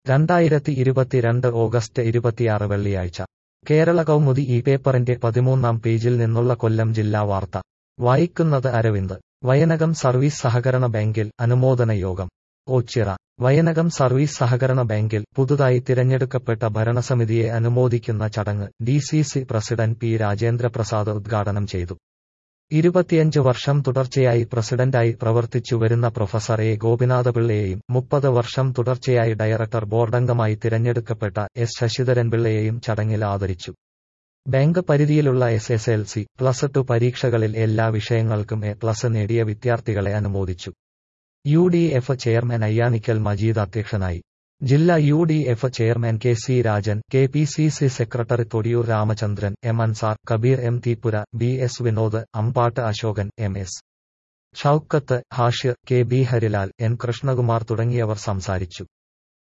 രണ്ടായിരത്തി ഇരുപത്തിരണ്ട് ഓഗസ്റ്റ് ഇരുപത്തിയാറ് വെള്ളിയാഴ്ച കേരള കൗമുദി ഈ പേപ്പറിന്റെ പതിമൂന്നാം പേജിൽ നിന്നുള്ള കൊല്ലം ജില്ലാ വാർത്ത വായിക്കുന്നത് അരവിന്ദ് വയനകം സർവീസ് സഹകരണ ബാങ്കിൽ അനുമോദന യോഗം ഓച്ചിറ വയനകം സർവീസ് സഹകരണ ബാങ്കിൽ പുതുതായി തിരഞ്ഞെടുക്കപ്പെട്ട ഭരണസമിതിയെ അനുമോദിക്കുന്ന ചടങ്ങ് D C C president P Rajendraprasad ഉദ്ഘാടനം ചെയ്തു ഇരുപത്തിയഞ്ച് വർഷം തുടർച്ചയായി പ്രസിഡന്റായി പ്രവർത്തിച്ചു വരുന്ന പ്രൊഫസർ എ ഗോപിനാഥപിള്ളയെയും മുപ്പത് വർഷം തുടർച്ചയായി ഡയറക്ടർ ബോർഡംഗമായി തിരഞ്ഞെടുക്കപ്പെട്ട എസ് ശശിധരൻപിള്ളയെയും ചടങ്ങിൽ ആദരിച്ചു ബാങ്ക് പരിധിയിലുള്ള S S L C plus two പരീക്ഷകളിൽ എല്ലാ വിഷയങ്ങൾക്കും എ പ്ലസ് നേടിയ വിദ്യാർത്ഥികളെ അനുമോദിച്ചു U D F chairman Ayyanikkal Majeed അധ്യക്ഷനായി ജില്ലാ U D F chairman K C Rajan K P C C secretary Thodiyoor Ramachandran M Ansar Kabeer M Theepura B S Vinod Ambattu Asokan M S Shoukath Hashir K B Harilal N Krishnakumar തുടങ്ങിയവർ സംസാരിച്ചു